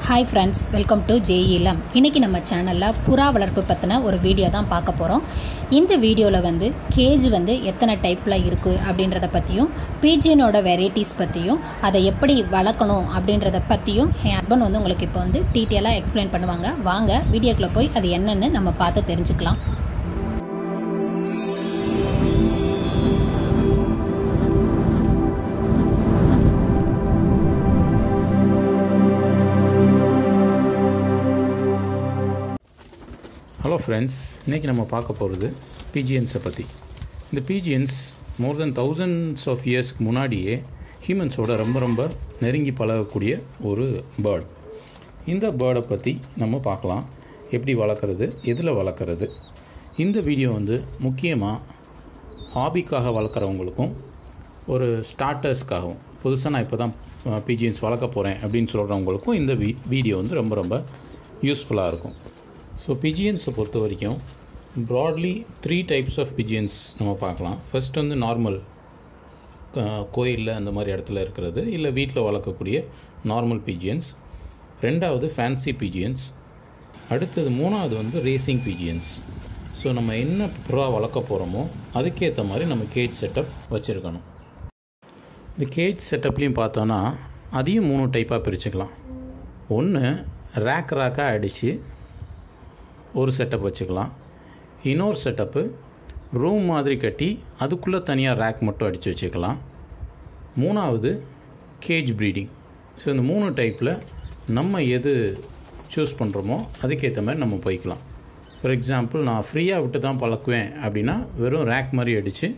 hi friends welcome to ஜேஇலம் இன்றைக்கி நம்ம சேனலில் புறா வளர்ப்பு பற்றின ஒரு வீடியோ தான் பார்க்க போகிறோம் இந்த வீடியோவில் வந்து கேஜ் வந்து எத்தனை டைப்பில் இருக்குது அப்படின்றத பற்றியும் பீஜியனோட வெரைட்டிஸ் பற்றியும் அதை எப்படி வளர்க்கணும் அப்படின்றத பற்றியும் என் ஹஸ்பண்ட் வந்து உங்களுக்கு இப்போ வந்து டீட்டெயிலாக எக்ஸ்பிளைன் பண்ணுவாங்க வாங்க வீடியோக்குள்ளே போய் அது என்னென்னு நம்ம பார்த்து தெரிஞ்சுக்கலாம் ஹலோ ஃப்ரெண்ட்ஸ் இன்றைக்கி நம்ம பார்க்க போகிறது பிஜிஎன்ஸை பற்றி இந்த பிஜிஎன்ஸ் மோர் தென் தௌசண்ட்ஸ் ஆஃப் இயர்ஸ்க்கு முன்னாடியே ஹியூமன்ஸோட ரொம்ப ரொம்ப நெருங்கி பழகக்கூடிய ஒரு பேர்ட் இந்த பேர்டை பற்றி நம்ம பார்க்கலாம் எப்படி வளர்க்குறது எதில் வளர்க்குறது இந்த வீடியோ வந்து முக்கியமாக ஹாபிக்காக வளர்க்குறவங்களுக்கும் ஒரு ஸ்டார்டர்ஸ்க்காகவும் புதுசாக நான் இப்போ தான் பிஜிஎன்ஸ் வளர்க்க போகிறேன் அப்படின்னு சொல்கிறவங்களுக்கும் இந்த வீ வீடியோ வந்து ரொம்ப ரொம்ப யூஸ்ஃபுல்லாக இருக்கும் ஸோ பிஜியன்ஸை பொறுத்த வரைக்கும் broadly three types of pigeons நம்ம பார்க்கலாம் ஃபர்ஸ்ட் வந்து நார்மல் கோயிலில் அந்த மாதிரி இடத்துல இருக்கிறது இல்லை வீட்டில் வளர்க்கக்கூடிய நார்மல் பிஜியன்ஸ் ரெண்டாவது ஃபேன்சி பிஜியன்ஸ் அடுத்தது மூணாவது வந்து ரேசிங் பிஜியன்ஸ் ஸோ நம்ம என்ன புறா வளர்க்க போகிறோமோ அதுக்கேற்ற மாதிரி நம்ம கேஜ் செட்டப் வச்சுருக்கணும் இந்த கேஜ் செட்டப்லேயும் பார்த்தோன்னா அதையும் மூணு டைப்பாக பிரிச்சுக்கலாம் ஒன்று ரேக் ரேக்காக அடித்து ஒரு செட்டப் வச்சுக்கலாம் இன்னொரு செட்டப்பு ரூம் மாதிரி கட்டி அதுக்குள்ளே தனியாக ரேக் மட்டும் அடித்து வச்சுக்கலாம் மூணாவது கேஜ் ப்ரீடிங் ஸோ இந்த மூணு டைப்பில் நம்ம எது சூஸ் பண்ணுறோமோ அதுக்கேற்ற மாதிரி நம்ம போய்க்கலாம் ஃபார் எக்ஸாம்பிள் நான் ஃப்ரீயாக விட்டு தான் பழக்குவேன் அப்படின்னா வெறும் ரேக் மாதிரி அடித்து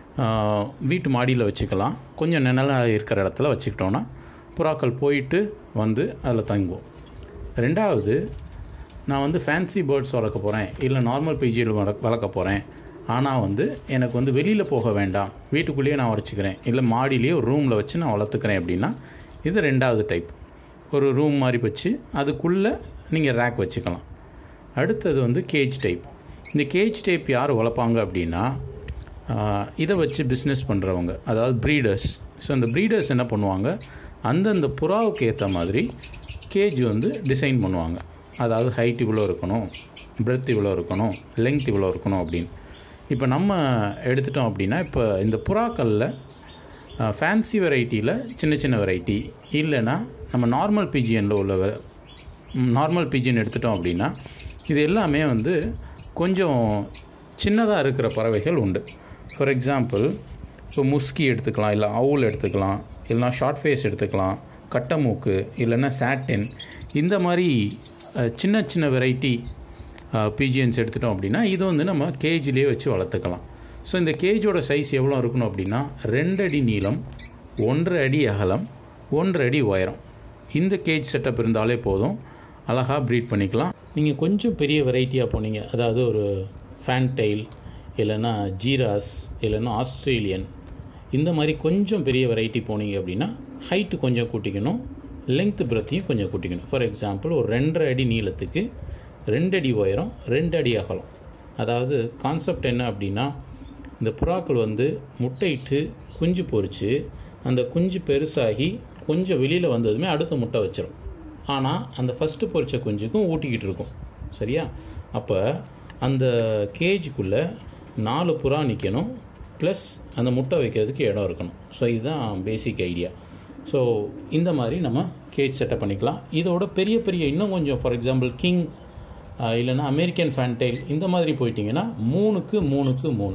வீட்டு மாடியில் வச்சுக்கலாம் கொஞ்சம் நிழலாக இருக்கிற இடத்துல வச்சுக்கிட்டோன்னா புறாக்கள் போயிட்டு வந்து அதில் தங்குவோம் ரெண்டாவது நான் வந்து ஃபேன்சி பேர்ட்ஸ் வளர்க்க போகிறேன் இல்லை நார்மல் பிஜியில் வளர்க்க வளர்க்க போகிறேன் ஆனால் வந்து எனக்கு வந்து வெளியில் போக வேண்டாம் வீட்டுக்குள்ளேயே நான் வச்சுக்கிறேன் இல்லை மாடியிலேயே ஒரு ரூமில் வச்சு நான் வளர்த்துக்கிறேன் அப்படின்னா இது ரெண்டாவது டைப் ஒரு ரூம் மாதிரி வச்சு அதுக்குள்ளே நீங்கள் ரேக் வச்சுக்கலாம் அடுத்தது வந்து கேஜ் டைப் இந்த கேஜ் டைப் யார் வளர்ப்பாங்க அப்படின்னா இதை வச்சு பிஸ்னஸ் பண்ணுறவங்க அதாவது ப்ரீடர்ஸ் ஸோ அந்த ப்ரீடர்ஸ் என்ன பண்ணுவாங்க அந்தந்த புறாவுக்கு ஏற்ற மாதிரி கேஜ் வந்து டிசைன் பண்ணுவாங்க அதாவது ஹைட் இவ்வளோ இருக்கணும் பிரெத் இவ்வளோ இருக்கணும் லெங்த் இவ்வளோ இருக்கணும் அப்படின்னு இப்போ நம்ம எடுத்துட்டோம் அப்படின்னா இப்போ இந்த புறாக்களில் ஃபேன்சி வெரைட்டியில் சின்ன சின்ன வெரைட்டி இல்லைன்னா நம்ம நார்மல் பிஜியனில் உள்ள நார்மல் பிஜியன் எடுத்துட்டோம் அப்படின்னா இது எல்லாமே வந்து கொஞ்சம் சின்னதாக இருக்கிற பறவைகள் உண்டு ஃபார் எக்ஸாம்பிள் இப்போ முஸ்கி எடுத்துக்கலாம் இல்லை அவுல் எடுத்துக்கலாம் இல்லைனா ஷார்ட் ஃபேஸ் எடுத்துக்கலாம் கட்டமூக்கு இல்லைன்னா சாட்டின் இந்த மாதிரி சின்ன சின்ன வெரைட்டி பிஜிஎன்ஸ் எடுத்துட்டோம் அப்படின்னா இது வந்து நம்ம கேஜ்லேயே வச்சு வளர்த்துக்கலாம் ஸோ இந்த கேஜோட சைஸ் எவ்வளோ இருக்கணும் அப்படின்னா ரெண்டு அடி நீளம் ஒன்றரை அடி அகலம் ஒன்றரை அடி உயரம் இந்த கேஜ் செட்டப் இருந்தாலே போதும் அழகாக ப்ரீட் பண்ணிக்கலாம் நீங்கள் கொஞ்சம் பெரிய வெரைட்டியாக போனீங்க அதாவது ஒரு ஃபேன்டைல் இல்லைன்னா ஜீராஸ் இல்லைன்னா ஆஸ்திரேலியன் இந்த மாதிரி கொஞ்சம் பெரிய வெரைட்டி போனீங்க அப்படின்னா ஹைட்டு கொஞ்சம் கூட்டிக்கணும் லெங்த் பிரத்தையும் கொஞ்சம் கூட்டிக்கணும் ஃபார் எக்ஸாம்பிள் ஒரு ரெண்டரை அடி நீளத்துக்கு ரெண்டு அடி உயரம் ரெண்டு அடி அகலம் அதாவது கான்செப்ட் என்ன அப்படின்னா இந்த புறாக்கள் வந்து முட்டையிட்டு குஞ்சு பொறிச்சு அந்த குஞ்சு பெருசாகி கொஞ்சம் வெளியில் வந்ததுமே அடுத்த முட்டை வச்சிடும் ஆனால் அந்த ஃபஸ்ட்டு பொறிச்ச குஞ்சுக்கும் ஊட்டிக்கிட்டு இருக்கும் சரியா அப்போ அந்த கேஜுக்குள்ளே நாலு புறா நிற்கணும் ப்ளஸ் அந்த முட்டை வைக்கிறதுக்கு இடம் இருக்கணும் ஸோ இதுதான் பேசிக் ஐடியா ஸோ இந்த மாதிரி நம்ம கேஜ் செட்டப் பண்ணிக்கலாம் இதோட பெரிய பெரிய இன்னும் கொஞ்சம் ஃபார் எக்ஸாம்பிள் கிங் இல்லைன்னா அமெரிக்கன் ஃபேன்டைல் இந்த மாதிரி போயிட்டிங்கன்னா மூணுக்கு மூணுக்கு மூணு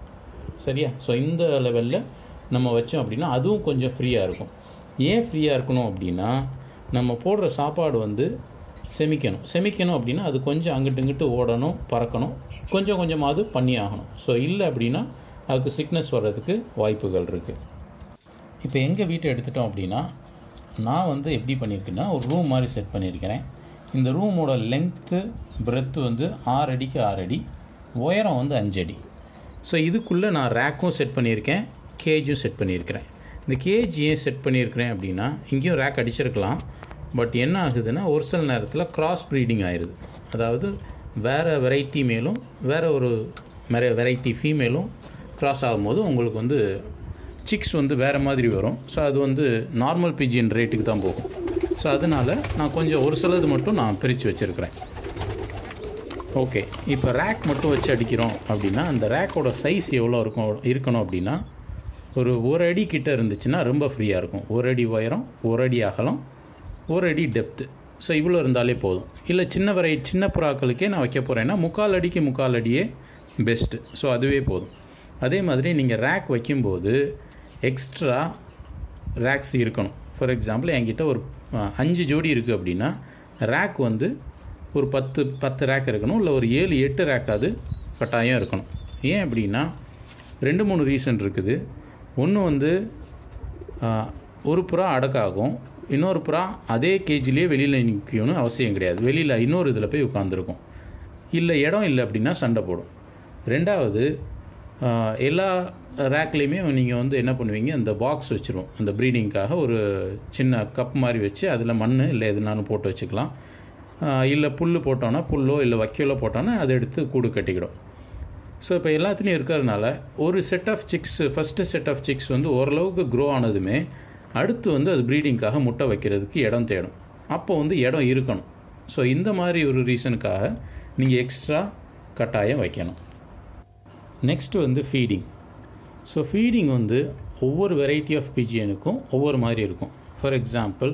சரியா ஸோ இந்த லெவலில் நம்ம வச்சோம் அப்படின்னா அதுவும் கொஞ்சம் ஃப்ரீயாக இருக்கும் ஏன் ஃப்ரீயாக இருக்கணும் அப்படின்னா நம்ம போடுற சாப்பாடு வந்து செமிக்கணும் செமிக்கணும் அப்படின்னா அது கொஞ்சம் அங்கிட்டு இங்கிட்டு ஓடணும் பறக்கணும் கொஞ்சம் கொஞ்சமாவது பண்ணி ஆகணும் ஸோ இல்லை அப்படின்னா அதுக்கு சிக்னஸ் வர்றதுக்கு வாய்ப்புகள் இருக்குது இப்போ எங்கள் வீட்டை எடுத்துட்டோம் அப்படின்னா நான் வந்து எப்படி பண்ணியிருக்கேன்னா ஒரு ரூம் மாதிரி செட் பண்ணியிருக்கிறேன் இந்த ரூமோட லெங்க்த்து பிரெத்து வந்து ஆறு அடிக்கு ஆறு அடி உயரம் வந்து அஞ்சு அடி ஸோ இதுக்குள்ளே நான் ரேக்கும் செட் பண்ணியிருக்கேன் கேஜும் செட் பண்ணியிருக்கிறேன் இந்த கேஜ் ஏன் செட் பண்ணியிருக்கிறேன் அப்படின்னா இங்கேயும் ரேக் அடிச்சிருக்கலாம் பட் என்ன ஆகுதுன்னா ஒரு சில நேரத்தில் கிராஸ் ப்ரீடிங் ஆயிடுது அதாவது வேறு வெரைட்டி மேலும் வேறு ஒரு வெரைட்டி ஃபீமேலும் கிராஸ் ஆகும்போது உங்களுக்கு வந்து சிக்ஸ் வந்து வேறு மாதிரி வரும் ஸோ அது வந்து நார்மல் பிஜிஎன் ரேட்டுக்கு தான் போகும் ஸோ அதனால் நான் கொஞ்சம் ஒரு சிலது மட்டும் நான் பிரித்து வச்சுருக்கிறேன் ஓகே இப்போ ரேக் மட்டும் வச்சு அடிக்கிறோம் அப்படின்னா அந்த ரேக்கோட சைஸ் எவ்வளோ இருக்கும் இருக்கணும் அப்படின்னா ஒரு ஒரு அடி கிட்ட இருந்துச்சுன்னா ரொம்ப ஃப்ரீயாக இருக்கும் ஒரு அடி உயரம் ஒரு அடி அகலம் ஒரு அடி டெப்த்து ஸோ இவ்வளோ இருந்தாலே போதும் இல்லை சின்ன வரை சின்ன புறாக்களுக்கே நான் வைக்க போகிறேன்னா முக்கால் அடிக்கு முக்கால் அடியே பெஸ்ட்டு ஸோ அதுவே போதும் அதே மாதிரி நீங்கள் ரேக் வைக்கும்போது எக்ஸ்ட்ரா ரேக்ஸ் இருக்கணும் ஃபார் எக்ஸாம்பிள் என்கிட்ட ஒரு அஹ், அஞ்சு ஜோடி இருக்குது அப்படின்னா ரேக் வந்து ஒரு பத்து பத்து ரேக் இருக்கணும் இல்லை ஒரு ஏழு எட்டு ரேக்காவது கட்டாயம் இருக்கணும் ஏன் அப்படின்னா ரெண்டு மூணு ரீசன் இருக்குது ஒன்று வந்து ஆஹ், ஒரு புறா அடக்காகும் இன்னொரு புறா அதே கேஜிலேயே வெளியில் நிற்கணும்னு அவசியம் கிடையாது வெளியில் இன்னொரு இதில் போய் உட்காந்துருக்கும் இல்லை இடம் இல்லை அப்படின்னா சண்டை போடும் ரெண்டாவது ஆஹ், எல்லா ரேக்லேயுமே நீங்கள் வந்து என்ன பண்ணுவீங்க அந்த பாக்ஸ் வச்சுருவோம் அந்த ப்ரீடிங்க்காக ஒரு சின்ன கப் மாதிரி வச்சு அதில் மண் இல்லை எதுனாலும் போட்டு வச்சுக்கலாம் ஆஹ், இல்லை புல் போட்டோன்னா புல்லோ இல்லை வைக்கோலோ போட்டோன்னா அதை எடுத்து கூடு கட்டிக்கிடும் ஸோ இப்போ எல்லாத்துலேயும் இருக்கிறதுனால ஒரு set of six first set of six வந்து ஓரளவுக்கு க்ரோ ஆனதுமே அடுத்து வந்து அது ப்ரீடிங்காக முட்டை வைக்கிறதுக்கு இடம் தேடும் அப்போ வந்து இடம் இருக்கணும் ஸோ இந்த மாதிரி ஒரு ரீசனுக்காக நீங்கள் எக்ஸ்ட்ரா கட்டாயம் வைக்கணும் நெக்ஸ்ட்டு வந்து ஃபீடிங் ஸோ ஃபீடிங் வந்து ஒவ்வொரு வெரைட்டி ஆஃப் பிஜியனுக்கும் ஒவ்வொரு மாதிரி இருக்கும் ஃபார் எக்ஸாம்பிள்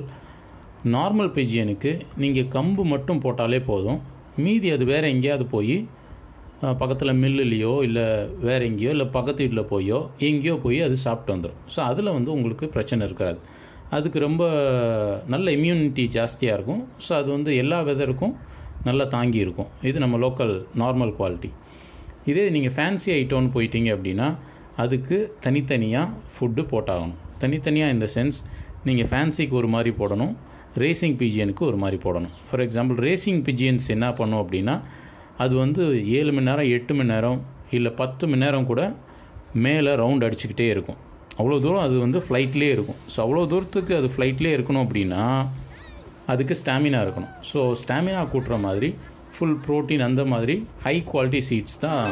நார்மல் பிஜியனுக்கு நீங்கள் கம்பு மட்டும் போட்டாலே போதும் மீதி அது வேறு எங்கேயாவது போய் பக்கத்தில் மில்லுலேயோ இல்லை வேறு எங்கேயோ இல்லை பக்கத்து வீட்டில் போயோ எங்கேயோ போய் அது சாப்பிட்டு வந்துடும் ஸோ அதில் வந்து உங்களுக்கு பிரச்சனை இருக்காது அதுக்கு ரொம்ப நல்ல இம்யூனிட்டி ஜாஸ்தியாக இருக்கும் ஸோ அது வந்து எல்லா வெதருக்கும் நல்லா தாங்கி இருக்கும் இது நம்ம லோக்கல் நார்மல் குவாலிட்டி இதே நீங்கள் ஃபேன்சி ஐட்டம்னு போயிட்டீங்க அப்படின்னா அதுக்கு தனித்தனியாக ஃபுட்டு போட்டாகணும் தனித்தனியாக இந்த சென்ஸ் நீங்கள் ஃபேன்சிக்கு ஒரு மாதிரி போடணும் ரேசிங் பிஜியனுக்கு ஒரு மாதிரி போடணும் ஃபார் எக்ஸாம்பிள் ரேசிங் பிஜியன்ஸ் என்ன பண்ணும் அப்படின்னா அது வந்து ஏழு மணி நேரம் எட்டு மணி நேரம் இல்லை பத்து மணி நேரம் கூட மேலே ரவுண்ட் அடிச்சுக்கிட்டே இருக்கும் அவ்வளோ தூரம் அது வந்து ஃப்ளைட்லேயே இருக்கும் ஸோ அவ்வளோ தூரத்துக்கு அது ஃப்ளைட்லேயே இருக்கணும் அப்படின்னா அதுக்கு ஸ்டாமினா இருக்கணும் ஸோ ஸ்டாமினா கூட்டுற மாதிரி ஃபுல் ப்ரோட்டீன் அந்த மாதிரி ஹை குவாலிட்டி சீட்ஸ் தான்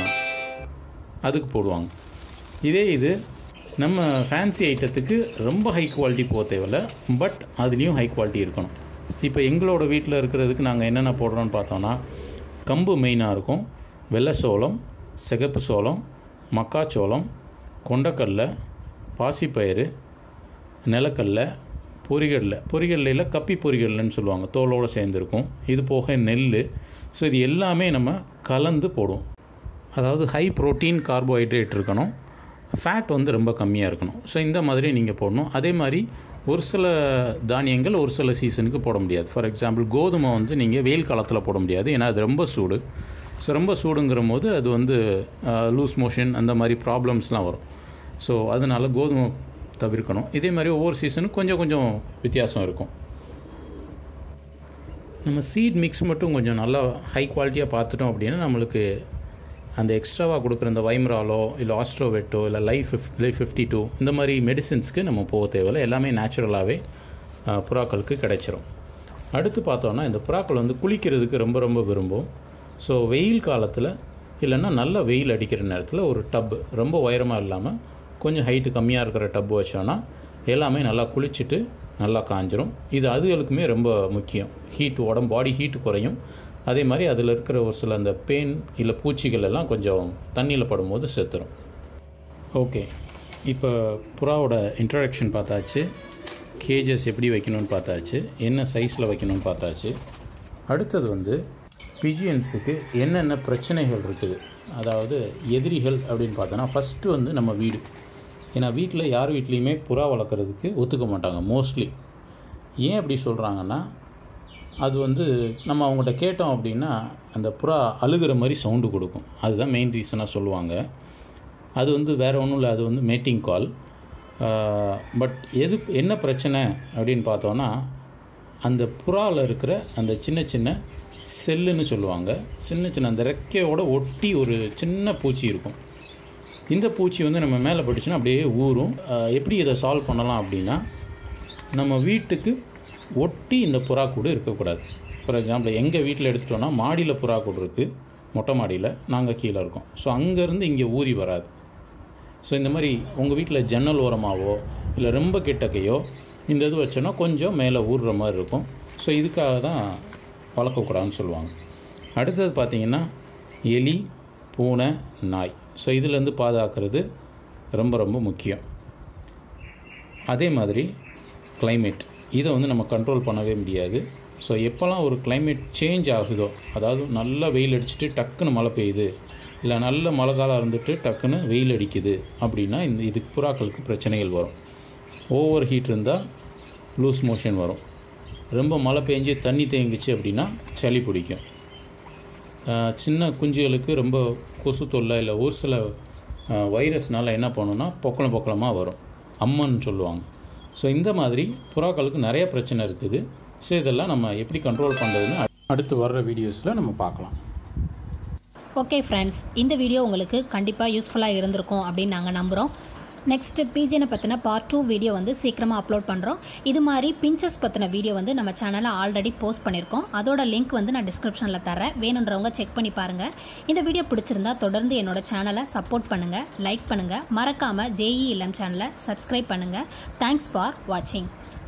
அதுக்கு போடுவாங்க இதே இது நம்ம ஃபேன்சி ஐட்டத்துக்கு ரொம்ப ஹை குவாலிட்டி போக தேவையில்ல பட் அதுலேயும் ஹை குவாலிட்டி இருக்கணும் இப்போ எங்களோட வீட்டில் இருக்கிறதுக்கு நாங்கள் என்னென்ன போடுறோம்னு பார்த்தோன்னா கம்பு மெயினாக இருக்கும் வெள்ளை சோளம் சிகப்பு சோளம் மக்காச்சோளம் கொண்டக்கடலை பாசிப்பயிறு நிலக்கடலை பொரிகடலை பொரிகடலையில் கப்பி பொரிகடலைன்னு சொல்லுவாங்க தோலோடு சேர்ந்துருக்கும் இது போக நெல் ஸோ இது எல்லாமே நம்ம கலந்து போடுவோம் அதாவது ஹை புரோட்டீன் கார்போஹைட்ரேட் இருக்கணும் ஃபேட் வந்து ரொம்ப கம்மியாக இருக்கணும் ஸோ இந்த மாதிரி நீங்கள் போடணும் அதே மாதிரி ஒரு சில தானியங்கள் ஒரு சில சீசனுக்கு போட முடியாது ஃபார் எக்ஸாம்பிள் கோதுமை வந்து நீங்கள் வெயில் காலத்தில் போட முடியாது ஏன்னா அது ரொம்ப சூடு ஸோ ரொம்ப சூடுங்கிற போது அது வந்து லூஸ் மோஷன் அந்த மாதிரி ப்ராப்ளம்ஸ்லாம் வரும் ஸோ அதனால் கோதுமை தவிர்க்கணும் இதே மாதிரி ஒவ்வொரு சீசனுக்கும் கொஞ்சம் கொஞ்சம் வித்தியாசம் இருக்கும் நம்ம சீட் மிக்ஸ் மட்டும் கொஞ்சம் நல்லா ஹை குவாலிட்டியாக பார்த்துட்டோம் அப்படின்னா நம்மளுக்கு அந்த எக்ஸ்ட்ராவாக கொடுக்குற இந்த வைம்ராலோ இல்லை ஆஸ்ட்ரோவெட்டோ இல்லை லைஃப் ஃபிஃப் லைஃப் ஃபிஃப்டி டூ இந்த மாதிரி மெடிசின்ஸ்க்கு நம்ம போக தேவையில்லை எல்லாமே நேச்சுரலாகவே புறாக்களுக்கு கிடைச்சிரும் அடுத்து பார்த்தோன்னா இந்த புறாக்கள் வந்து குளிக்கிறதுக்கு ரொம்ப ரொம்ப விரும்பும் ஸோ வெயில் காலத்தில் இல்லைன்னா நல்ல வெயில் அடிக்கிற நேரத்தில் ஒரு டப் ரொம்ப உயரமாக இல்லாமல் கொஞ்சம் ஹைட்டு கம்மியாக இருக்கிற டப்பு வச்சோன்னா எல்லாமே நல்லா குளிச்சுட்டு நல்லா காஞ்சிரும் இது அதுகளுக்குமே ரொம்ப முக்கியம் ஹீட் உடம்பு பாடி ஹீட் குறையும் அதே மாதிரி அதில் இருக்கிற ஒரு சில அந்த பெயின் இல்லை பூச்சிகள் எல்லாம் கொஞ்சம் தண்ணியில் படும்போது செத்துரும் ஓகே இப்போ புறாவோட இன்ட்ரடக்ஷன் பார்த்தாச்சு கேஜஸ் எப்படி வைக்கணும்னு பார்த்தாச்சு என்ன சைஸில் வைக்கணும்னு பார்த்தாச்சு அடுத்தது வந்து பிஜியன்ஸுக்கு என்னென்ன பிரச்சனைகள் இருக்குது அதாவது எதிரிகள் அப்படின்னு பார்த்தோன்னா ஃபஸ்ட்டு வந்து நம்ம வீடு ஏன்னா வீட்டில் யார் வீட்லேயுமே புறா வளர்க்குறதுக்கு ஒத்துக்க மாட்டாங்க மோஸ்ட்லி ஏன் அப்படி சொல்கிறாங்கன்னா அது வந்து நம்ம அவங்கள்ட்ட கேட்டோம் அப்படின்னா அந்த புறா அழுகிற மாதிரி சவுண்டு கொடுக்கும் அதுதான் மெயின் ரீசனாக சொல்லுவாங்க அது வந்து வேறு ஒன்றும் இல்லை அது வந்து மேட்டிங் கால் பட் எது என்ன பிரச்சனை அப்படின்னு பார்த்தோன்னா அந்த புறாவில் இருக்கிற அந்த சின்ன சின்ன செல்லுன்னு சொல்லுவாங்க சின்ன சின்ன அந்த ரெக்கையோட ஒட்டி ஒரு சின்ன பூச்சி இருக்கும் இந்த பூச்சி வந்து நம்ம மேலே பட்டுச்சுன்னா அப்படியே ஊறும் எப்படி இதை சால்வ் பண்ணலாம் அப்படின்னா நம்ம வீட்டுக்கு ஒட்டி இந்த புறா கூடு இருக்கக்கூடாது ஃபார் எக்ஸாம்பிள் எங்கள் வீட்டில் எடுத்துட்டோன்னா மாடியில் புறா கூடு இருக்குது மொட்டை மாடியில் நாங்கள் கீழே இருக்கோம் ஸோ அங்கேருந்து இங்கே ஊறி வராது ஸோ இந்த மாதிரி உங்கள் வீட்டில் ஜன்னல் ஓரமாகவோ இல்லை ரொம்ப கிட்டக்கையோ இந்த இது வச்சோன்னா கொஞ்சம் மேலே ஊறுற மாதிரி இருக்கும் ஸோ இதுக்காக தான் வளர்க்கக்கூடாதுன்னு சொல்லுவாங்க அடுத்தது பார்த்திங்கன்னா எலி பூனை நாய் ஸோ இதுலேருந்து பாதுகாக்கிறது ரொம்ப ரொம்ப முக்கியம் அதே மாதிரி climate இதை வந்து நம்ம கண்ட்ரோல் பண்ணவே முடியாது ஸோ எப்போல்லாம் ஒரு climate சேஞ்ச் ஆகுதோ அதாவது நல்லா வெயில் அடிச்சுட்டு டக்குன்னு மழை பெய்யுது இல்லை நல்ல மழை காலம் இருந்துட்டு டக்குன்னு வெயில் அடிக்குது அப்படின்னா இந்த இது புறாக்களுக்கு பிரச்சனைகள் வரும் ஓவர் ஹீட் இருந்தால் லூஸ் மோஷன் வரும் ரொம்ப மழை பெஞ்சு தண்ணி தேங்கிச்சு அப்படின்னா சளி பிடிக்கும் ஆஹ் சின்ன குஞ்சுகளுக்கு ரொம்ப கொசு தொல்லை இல்லை ஒரு சில வைரஸ்னால என்ன பண்ணுன்னா பொக்கலம் பொக்கலமாக வரும் அம்மன்னு சொல்லுவாங்க ஸோ இந்த மாதிரி புறாக்களுக்கு நிறைய பிரச்சனை இருக்குது ஸோ இதெல்லாம் நம்ம எப்படி கண்ட்ரோல் பண்ணுறதுன்னு அடுத்து வர்ற வீடியோஸில் நம்ம பார்க்கலாம் ஓகே ஃப்ரெண்ட்ஸ் இந்த வீடியோ உங்களுக்கு கண்டிப்பாக யூஸ்ஃபுல்லாக இருந்திருக்கும் அப்படின்னு நாங்கள் நம்புகிறோம் நெக்ஸ்ட்டு பீஜனை பற்றின பார்ட் டூ வீடியோ வந்து சீக்கிரமாக அப்லோட் பண்ணுறோம் இது மாதிரி பிஞ்சஸ் பற்றின வீடியோ வந்து நம்ம சேனலில் ஆல்ரெடி போஸ்ட் பண்ணியிருக்கோம் அதோட லிங்க் வந்து நான் டிஸ்கிரிப்ஷனில் தரேன் வேணுன்றவங்க செக் பண்ணி பாருங்கள் இந்த வீடியோ பிடிச்சிருந்தா தொடர்ந்து என்னோட சேனலை சப்போர்ட் பண்ணுங்கள் லைக் பண்ணுங்கள் மறக்காமல் ஜேஇ இளம் சேனலை சப்ஸ்கிரைப் பண்ணுங்கள் தேங்க்ஸ் ஃபார் வாட்சிங்